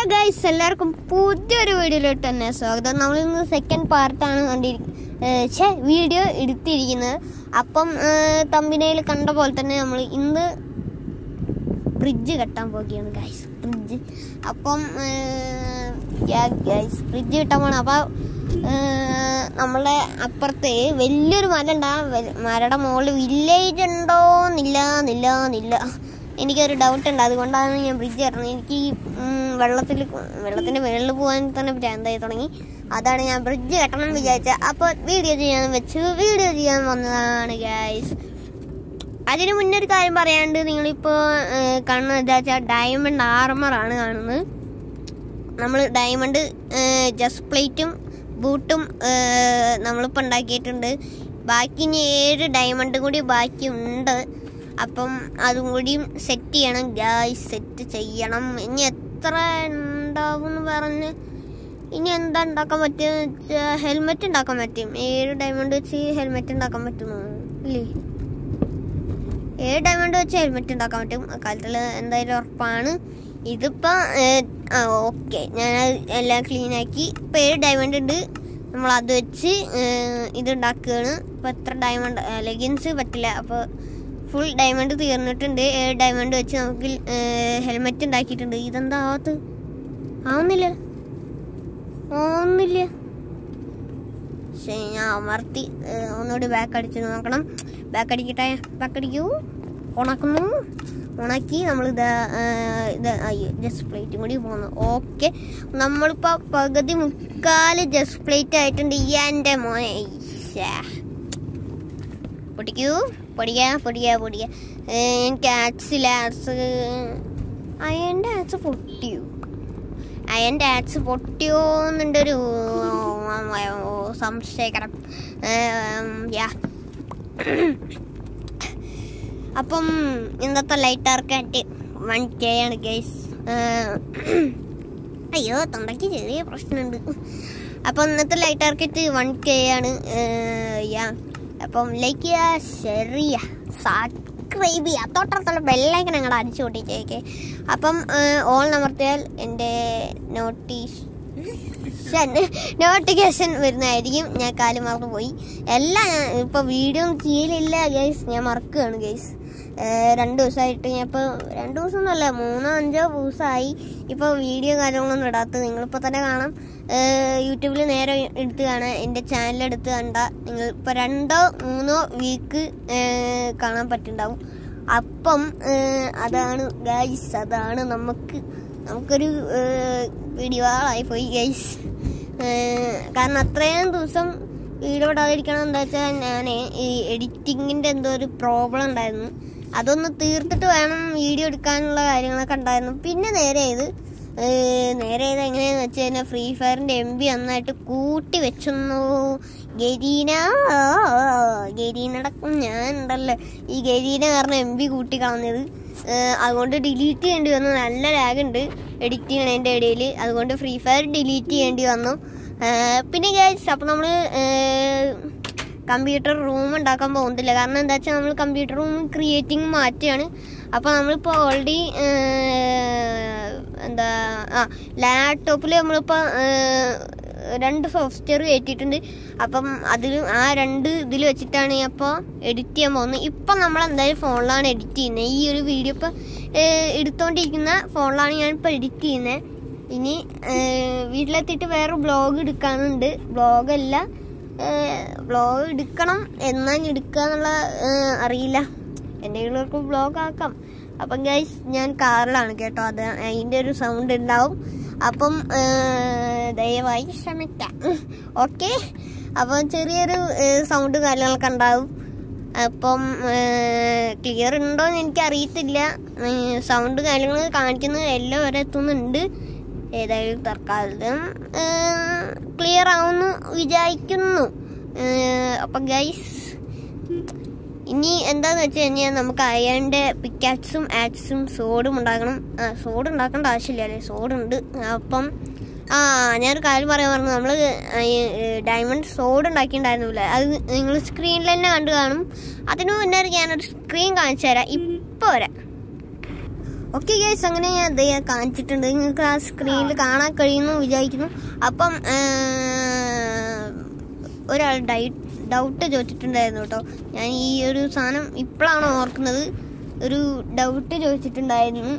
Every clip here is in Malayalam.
ഗൈസ് എല്ലാവർക്കും പുതിയൊരു വീഡിയോയിലോട്ട് തന്നെ സ്വാഗതം നമ്മൾ ഇന്ന് സെക്കൻഡ് പാർട്ടാണ് കണ്ടിരിക്കുന്നത് വീഡിയോ എടുത്തിരിക്കുന്നത് അപ്പം തമ്പിനയിൽ കണ്ട പോലെ തന്നെ നമ്മൾ ഇന്ന് ഫ്രിഡ്ജ് കെട്ടാൻ പോവുകയാണ് ഗൈസ് ഫ്രിഡ്ജ് അപ്പം ഗൈസ് ഫ്രിഡ്ജ് കിട്ടാൻ പോകണം അപ്പം നമ്മളെ അപ്പുറത്ത് വലിയൊരു മല ഉണ്ടാ മലയുടെ മുകളിൽ വില്ലേജ് ഉണ്ടോ എന്നില്ല എന്നില്ല എന്നില്ല എനിക്കൊരു ഡൗട്ട് ഉണ്ട് അതുകൊണ്ടാണ് ഞാൻ ബ്രിഡ്ജ് കയറുന്നത് എനിക്ക് ഈ വെള്ളത്തിൽ വെള്ളത്തിൻ്റെ മുകളിൽ പോകാൻ തന്നെ ഭ്രാന്തായി തുടങ്ങി അതാണ് ഞാൻ ബ്രിഡ്ജ് കെട്ടണം എന്ന് വിചാരിച്ചത് അപ്പോൾ വീഡിയോ ചെയ്യാൻ വെച്ച് വീഡിയോ ചെയ്യാൻ വന്നതാണ് ഗൈസ് അതിന് മുന്നേ ഒരു കാര്യം പറയാണ്ട് നിങ്ങളിപ്പോൾ കാണുന്നത് എന്താ വെച്ചാൽ ഡയമണ്ട് ആർമറാണ് കാണുന്നത് നമ്മൾ ഡയമണ്ട് ജസ്റ്റ് പ്ലേറ്റും ബൂട്ടും നമ്മളിപ്പോൾ ഉണ്ടാക്കിയിട്ടുണ്ട് ബാക്കി ഇനി ഏഴ് ഡയമണ്ട് കൂടി ബാക്കിയുണ്ട് അപ്പം അതും കൂടിയും സെറ്റ് ചെയ്യണം ഗ്യാസ് സെറ്റ് ചെയ്യണം ഇനി എത്ര ഉണ്ടാവും എന്ന് പറഞ്ഞ് ഇനി എന്താ ഉണ്ടാക്കാൻ പറ്റുമെന്ന് വെച്ചാൽ ഹെൽമെറ്റ് ഉണ്ടാക്കാൻ പറ്റും ഏഴ് ഡയമണ്ട് വെച്ച് ഹെൽമെറ്റ് ഉണ്ടാക്കാൻ പറ്റുമോ ഇല്ലേ ഏഴ് ഡയമണ്ട് വെച്ച് ഹെൽമെറ്റ് ഉണ്ടാക്കാൻ പറ്റും അക്കാലത്തിൽ എന്തായാലും ഉറപ്പാണ് ഇതിപ്പോ ആ ഓക്കെ ഞാൻ എല്ലാം ക്ലീൻ ആക്കി ഇപ്പം ഏഴ് ഡയമണ്ട് ഉണ്ട് നമ്മൾ അത് വെച്ച് ഇത് ഉണ്ടാക്കുകയാണ് ഇപ്പം എത്ര ഡയമണ്ട് ലെഗിൻസ് പറ്റില്ല അപ്പോൾ ഫുൾ ഡയമണ്ട് തീർന്നിട്ടുണ്ട് ഏഴ് ഡയമണ്ട് വെച്ച് നമുക്ക് ഹെൽമെറ്റ് ഉണ്ടാക്കിയിട്ടുണ്ട് ഇതെന്താ ആവത്ത് ആവുന്നില്ല ആവുന്നില്ല ശരി ഞാൻ അമർത്തി ഒന്നുകൂടി ബാക്ക് അടിച്ച് നോക്കണം ബാക്ക് അടിക്കട്ടെ ബാക്ക് അടിക്കൂ ഉണക്കുന്നു ഉണക്കി നമ്മൾ ഇത് ഇത് അയ്യോ ജസ്റ്റ് പ്ലേറ്റും കൂടി പോകുന്നു ഓക്കെ നമ്മളിപ്പോൾ പകുതി മുക്കാല് ജസ്റ്റ് പ്ലേറ്റ് ആയിട്ടുണ്ട് ഈ എൻ്റെ മോനെ പൊടിക്കൂ പൊടിക്കുക പൊടിക്കുക പൊടിക്കുക എനിക്ക് ആഡ്സില്ല ആഡ്സ് അയൻ്റെ ആഡ്സ് പൊട്ടിയോ അയൻ്റെ ആഡ്സ് പൊട്ടിയോ എന്നുണ്ടൊരു സംശയകരം യാ അപ്പം ഇന്നത്തെ ലൈറ്റ് ആർക്കാറ്റ് വൺ കെ ആണ് ഗൈസ് അയ്യോ തൊണ്ടയ്ക്ക് ചെറിയ പ്രശ്നമുണ്ട് അപ്പം ഇന്നത്തെ ലൈറ്റ് ആർക്കറ്റ് വൺ കെ ആണ് യാ അപ്പം ലൈക്ക് ചെയ്യുക ഷെയർ ചെയ്യുക സബ്സ്ക്രൈബ് ചെയ്യുക തൊട്ടടുത്തുള്ള ബെല്ലൈക്കൻ ഞങ്ങൾ അടിച്ചു പൊട്ടിച്ചേക്കെ അപ്പം ഓൾ നമർത്തിയാൽ എൻ്റെ നോട്ടീസ് നോട്ടിഫിക്കേഷൻ വരുന്നതായിരിക്കും ഞാൻ കാല് മറന്നു പോയി എല്ലാം ഞാൻ ഇപ്പോൾ വീഡിയോ ഒന്നും ചെയ്യലില്ല ഗൈസ് ഞാൻ മറക്കുകയാണ് ഗൈസ് രണ്ട് ദിവസമായിട്ട് ഞാൻ ഇപ്പോൾ രണ്ട് ദിവസം ഒന്നുമല്ല മൂന്നോ അഞ്ചോ ദിവസമായി ഇപ്പോൾ വീഡിയോ കാര്യങ്ങളൊന്നും ഇടാത്തത് നിങ്ങളിപ്പോൾ തന്നെ കാണാം യൂട്യൂബിൽ നേരെ എടുത്ത് കാണാം എൻ്റെ ചാനൽ എടുത്ത് കണ്ട നിങ്ങൾ ഇപ്പോൾ രണ്ടോ മൂന്നോ വീക്ക് കാണാൻ പറ്റുന്നുണ്ടാവും അപ്പം അതാണ് ഗൈസ് അതാണ് നമുക്ക് നമുക്കൊരു പിടിവാളായി പോയി ഗൈസ് കാരണം അത്രയും ദിവസം വീഡിയോ ഇടാതിരിക്കണം എന്താ വെച്ചാൽ ഞാൻ ഈ എഡിറ്റിങ്ങിൻ്റെ എന്തോ ഒരു പ്രോബ്ലം ഉണ്ടായിരുന്നു അതൊന്ന് തീർത്തിട്ട് വേണം വീഡിയോ എടുക്കാനുള്ള കാര്യങ്ങളൊക്കെ ഉണ്ടായിരുന്നു പിന്നെ നേരെ ഇത് നേരെ ഇത് എങ്ങനെയാന്ന് വെച്ച് കഴിഞ്ഞാൽ ഫ്രീ ഫയറിൻ്റെ എം ബി നന്നായിട്ട് കൂട്ടി വെച്ചെന്നു ഗരീന ഗരീനടക്കം ഞാൻ ഉണ്ടല്ലോ ഈ ഗരീന കാരണം എം ബി കൂട്ടി കളഞ്ഞത് അതുകൊണ്ട് ഡിലീറ്റ് ചെയ്യേണ്ടി വന്നു നല്ല ലാഗുണ്ട് എഡിറ്റ് ചെയ്യണതിൻ്റെ ഇടയിൽ അതുകൊണ്ട് ഫ്രീ ഫയർ ഡിലീറ്റ് ചെയ്യേണ്ടി വന്നു പിന്നെ ഗൈസ് അപ്പം നമ്മൾ കമ്പ്യൂട്ടർ റൂം ഉണ്ടാക്കാൻ പോകുന്നില്ല കാരണം എന്താ വെച്ചാൽ നമ്മൾ കമ്പ്യൂട്ടർ റൂം ക്രിയേറ്റിംഗ് മാറ്റുകയാണ് അപ്പോൾ നമ്മളിപ്പോൾ ഓൾറെഡി എന്താ ആ ലാപ്ടോപ്പിൽ നമ്മളിപ്പോൾ രണ്ട് സോഫ്റ്റ്വെയർ കയറ്റിയിട്ടുണ്ട് അപ്പം അതിൽ ആ രണ്ട് ഇതിൽ വെച്ചിട്ടാണ് അപ്പോൾ എഡിറ്റ് ചെയ്യാൻ പോകുന്നത് ഇപ്പം നമ്മൾ എന്തായാലും ഫോണിലാണ് എഡിറ്റ് ചെയ്യുന്നത് ഈ ഒരു വീഡിയോ ഇപ്പോൾ എടുത്തുകൊണ്ടിരിക്കുന്ന ഫോണിലാണ് ഞാനിപ്പോൾ എഡിറ്റ് ചെയ്യുന്നത് ഇനി വീട്ടിലെത്തിയിട്ട് വേറെ ബ്ലോഗ് എടുക്കാനുണ്ട് ബ്ലോഗല്ല വ്ളോഗ് എടുക്കണം എന്നാൽ എടുക്കുക എന്നുള്ള അറിയില്ല എന്തെങ്കിലും വ്ളോഗ് ആക്കാം അപ്പം ഗൈസ് ഞാൻ കാറിലാണ് കേട്ടോ അത് അതിൻ്റെ ഒരു സൗണ്ട് ഉണ്ടാവും അപ്പം ദയവായി ക്ഷമിക്കാം ഓക്കെ അപ്പം ചെറിയൊരു സൗണ്ട് കാര്യങ്ങളൊക്കെ ഉണ്ടാവും അപ്പം ക്ലിയർ ഉണ്ടോ എന്ന് എനിക്കറിയത്തില്ല സൗണ്ട് കാര്യങ്ങൾ കാണിക്കുന്നത് എല്ലാം വരെ എത്തുന്നുണ്ട് ഏതായാലും തൽക്കാലം ക്ലിയർ ആവുന്നു വിചാരിക്കുന്നു അപ്പം ഗൈസ് ഇനി എന്താന്ന് വെച്ച് കഴിഞ്ഞാൽ നമുക്ക് അയണിൻ്റെ പിക്കാക്സും ആക്സും സോഡും ഉണ്ടാക്കണം ആ സോഡ് ഉണ്ടാക്കേണ്ട ആവശ്യമില്ല അല്ലേ സോഡുണ്ട് അപ്പം ആ ഞാനൊരു കാര്യം പറയാൻ പറഞ്ഞു നമ്മൾ ഡയമണ്ട് സോഡ് ഉണ്ടാക്കിയിട്ടുണ്ടായിരുന്നില്ല അത് നിങ്ങൾ സ്ക്രീനിൽ തന്നെ കണ്ടു കാണും അതിനു മുന്നേ ഞാനൊരു സ്ക്രീൻ കാണിച്ചു തരാം ഇപ്പോൾ വരാം ഓക്കെ ഗൈസ് അങ്ങനെ ഞാൻ ദേ കാണിച്ചിട്ടുണ്ട് നിങ്ങൾക്ക് ആ സ്ക്രീനിൽ കാണാൻ കഴിയുന്നു വിചാരിക്കുന്നു അപ്പം ആ, ഒരാൾ ഡൈ ഡൗട്ട് ചോദിച്ചിട്ടുണ്ടായിരുന്നു കേട്ടോ ഞാൻ ഈ ഒരു സാധനം ഇപ്പോഴാണ് ഓർക്കുന്നത് ഒരു ഡൗട്ട് ചോദിച്ചിട്ടുണ്ടായിരുന്നു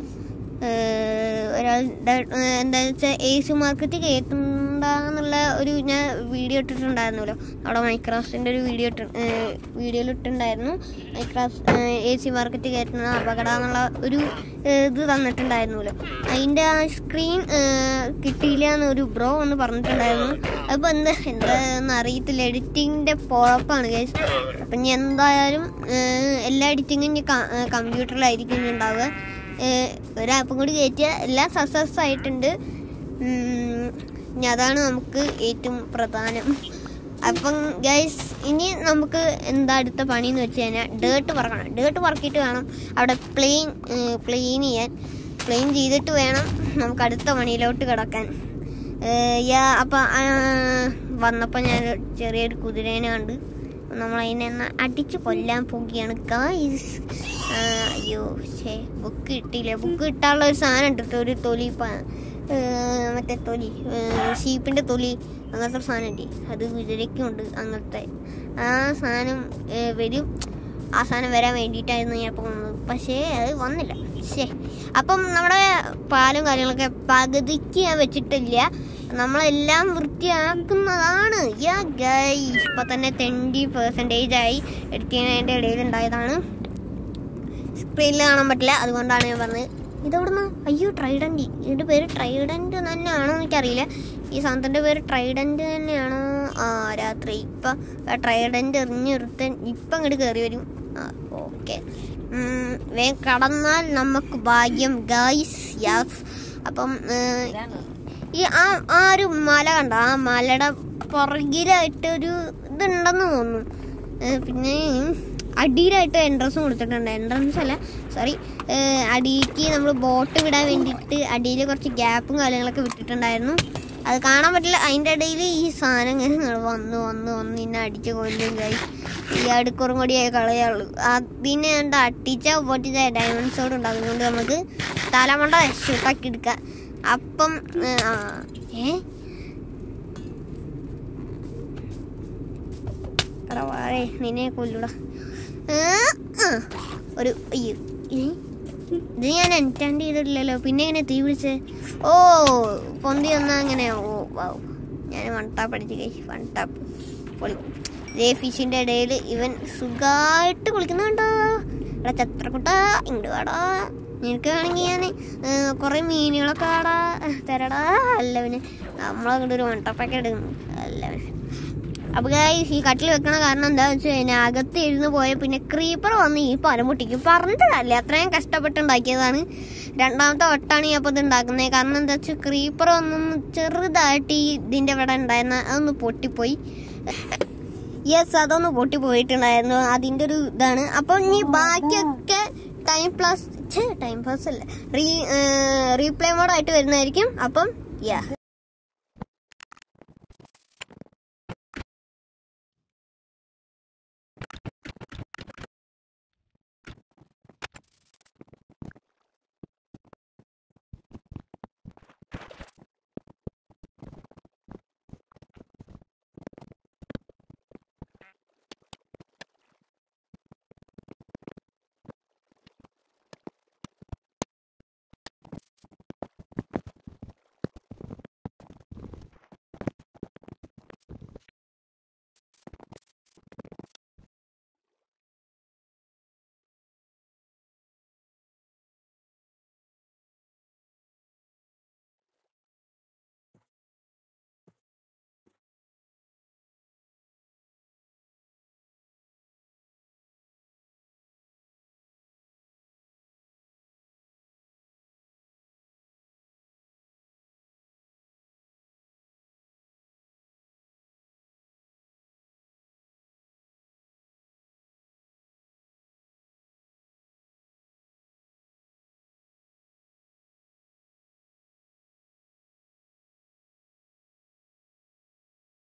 ഏഹ് ഒരാൾ ഡ- ഏഹ് എന്താ വെച്ചാൽ എ സി മാർക്കറ്റ് കയറ്റുണ്ടാന്നുള്ള ഒരു ഞാൻ വീഡിയോ ഇട്ടിട്ടുണ്ടായിരുന്നല്ലോ അവിടെ മൈക്രോസിൻ്റെ ഒരു വീഡിയോ ഇട്ട് വീഡിയോയിൽ ഇട്ടിട്ടുണ്ടായിരുന്നു മൈക്രോസ് എ സി മാർക്കറ്റ് കയറ്റുന്ന അപകടം എന്നുള്ള ഒരു ഏഹ് ഇത് തന്നിട്ടുണ്ടായിരുന്നല്ലോ അതിൻ്റെ ആ സ്ക്രീൻ കിട്ടിയില്ല എന്നൊരു ബ്രോ എന്ന് പറഞ്ഞിട്ടുണ്ടായിരുന്നു അപ്പോൾ എന്താ എന്താന്ന് അറിയത്തില്ല എഡിറ്റിങ്ങിൻ്റെ കുഴപ്പമാണ് കേസ് അപ്പം ഇനി എന്തായാലും ഏഹ് എല്ലാ എഡിറ്റിങ്ങും ഇനി കമ്പ്യൂട്ടറിലായിരിക്കും ഇനി ഉണ്ടാവുക ഏഹ് ഒരു ആപ്പും കൂടി കയറ്റിയ എല്ലാം സക്സസ് ആയിട്ടുണ്ട് ഉം, ഇനി അതാണ് നമുക്ക് ഏറ്റവും പ്രധാനം അപ്പം ഗൈസ് ഇനി നമുക്ക് എന്താ അടുത്ത പണി എന്ന് വെച്ച് കഴിഞ്ഞാൽ ഡേർട്ട് പറക്കണം ഡേർട്ട് പറക്കിയിട്ട് വേണം അവിടെ പ്ലെയിൻ പ്ലെയിൻ ചെയ്യാൻ പ്ലെയിൻ ചെയ്തിട്ട് വേണം നമുക്ക് അടുത്ത പണിയിലോട്ട് കിടക്കാൻ ഏഹ് യാ അപ്പം വന്നപ്പോൾ ഞാൻ ചെറിയൊരു കുതിരേനെ കണ്ട് നമ്മൾ അതിനെ ഒന്ന് അടിച്ച് കൊല്ലാൻ പോകുകയാണ് ഗായ്സ് അയ്യോ ഛേ ബുക്ക് കിട്ടിയില്ല ബുക്ക് കിട്ടാനുള്ള ഒരു സാധനം ഉണ്ട് ട്ടോ, ഒരു തൊലി പ- ഏഹ് മറ്റേ തൊലി ഷീപ്പിൻ്റെ തൊലി അങ്ങനത്തെ ഒരു സാധനം ഉണ്ട് അത് കുതിരയ്ക്കുണ്ട് അങ്ങനത്തെ ആ സാധനം ഏഹ് വരും ആ സാധനം വരാൻ വേണ്ടിയിട്ടായിരുന്നു ഞാൻ പോകുന്നത് പക്ഷേ അത് വന്നില്ല ശേ അപ്പം നമ്മുടെ പാലും കാര്യങ്ങളൊക്കെ പകുതിക്ക് ഞാൻ വെച്ചിട്ടില്ല നമ്മളെല്ലാം വൃത്തിയാക്കുന്നതാണ് യാ ഗൈ ഇപ്പൊ തന്നെ ട്വൻറ്റി പെർസെൻറ്റേജ് ആയി എഡിറ്റിങ്ങിൻ്റെ ഇടയിൽ ഉണ്ടായതാണ് സ്ക്രീനിൽ കാണാൻ പറ്റില്ല അതുകൊണ്ടാണ് ഞാൻ പറഞ്ഞത് ഇതെവിടുന്ന് അയ്യോ ട്രൈഡൻറ്റ് ഇതിൻ്റെ പേര് ട്രൈഡൻറ്റ് തന്നെയാണോ എനിക്കറിയില്ല ഈ സാധനത്തിൻ്റെ പേര് ട്രൈഡൻറ്റ് തന്നെയാണോ ആ രാത്രി ഇപ്പം ട്രൈഡൻറ്റ് എറിഞ്ഞെടുത്ത് ഇപ്പം അങ്ങോട്ട് കയറി വരും ആ ഓക്കെ വേഗം കടന്നാൽ നമുക്ക് ഭാഗ്യം ഗായ്സ് യാസ് അപ്പം ഏഹ്, ഈ ആ ആ ഒരു മല കണ്ട ആ മലയുടെ പുറകിലായിട്ട് ഒരു ഇതുണ്ടെന്ന് തോന്നുന്നു ഏഹ് പിന്നെ അടിയിലായിട്ട് എൻട്രൻസ് കൊടുത്തിട്ടുണ്ട് എൻട്രൻസ് അല്ല സോറി അടിയിലേക്ക് നമ്മൾ ബോട്ട് വിടാൻ വേണ്ടിയിട്ട് അടിയിൽ കുറച്ച് ഗ്യാപ്പും കാര്യങ്ങളൊക്കെ വിട്ടിട്ടുണ്ടായിരുന്നു അത് കാണാൻ പറ്റില്ല അതിൻ്റെ ഇടയിൽ ഈ സാധനം ഇങ്ങനെ ഇങ്ങട് വന്ന് വന്ന് വന്ന് ഇന്നെ അടിച്ച് കൊല്ലും കൈ ഈ അടുക്കുറും കൂടിയായി കളയുള്ളൂ അതിനെ എന്താ അട്ടിച്ച പൊട്ടിച്ച ഡയമണ്ട്സോട് ഉണ്ട് അതുകൊണ്ട് നമുക്ക് തലമണ്ട ഷൂട്ടാക്കി എടുക്കാം അപ്പം ഏ, ആ ഏ എടാ വാഴേ നിന്നെ കൊല്ലൂടാ ഏ, ആ. ഒരു അയ്യോ ഏ? ഇത് ഞാൻ എൻറ്റാൻഡ് ചെയ്തിട്ടില്ലല്ലോ പിന്നെ എങ്ങനെ തീ പിടിച്ചേ ഓ പൊന്തി വന്നാ അങ്ങനെ ഓ വൗ ഞാൻ വൺ ടാപ്പ് അടിച്ച് കഴിച്ചു വൺ ടാപ്പ് പൊളി ഇതേ ഫിഷിന്റെ ഇടയിൽ ഇവൻ സുഖമായിട്ട് കുളിക്കുന്നുണ്ടോ എടാ ചത്രക്കുട്ട ഇങ്ങോട്ട് വാടാ നിനക്ക് വേണമെങ്കിൽ ഞാൻ കുറേ മീനുകളൊക്കെ ആടാ തരടാ അല്ലവന് നമ്മളങ്ങോട്ട് ഒരു വൺ ടാപ്പൊക്കെ എടുക്കുന്നു അല്ലവന് അപ്പൊ guys, ഈ കട്ടിൽ വെക്കണ കാരണം എന്താ വെച്ച് കഴിഞ്ഞാൽ അകത്ത് ഇരുന്ന് പോയ പിന്നെ ക്രീപ്പർ വന്ന് ഈ പനം പൊട്ടിക്കും പറഞ്ഞിട്ടല്ല അത്രയും കഷ്ടപ്പെട്ടുണ്ടാക്കിയതാണ് രണ്ടാമത്തെ വട്ടാണ് ഈ അപ്പോൾ ഇത് ഉണ്ടാക്കുന്നത് കാരണം എന്താ വെച്ചാൽ ക്രീപ്പർ ഒന്നും ചെറുതായിട്ട് ഈ ഇതിന്റെ ഇവിടെ ഉണ്ടായിരുന്ന അതൊന്ന് പൊട്ടിപ്പോയി യെസ് അതൊന്ന് പൊട്ടി പോയിട്ടുണ്ടായിരുന്നു അതിന്റെ ഒരു ഇതാണ് അപ്പം ഇനി ബാക്കിയൊക്കെ ടൈം പ്ലസ് ടൈം പാസ് അല്ല റീ റീപ്ലേ മോഡായിട്ട് വരുന്നതായിരിക്കും അപ്പം യാ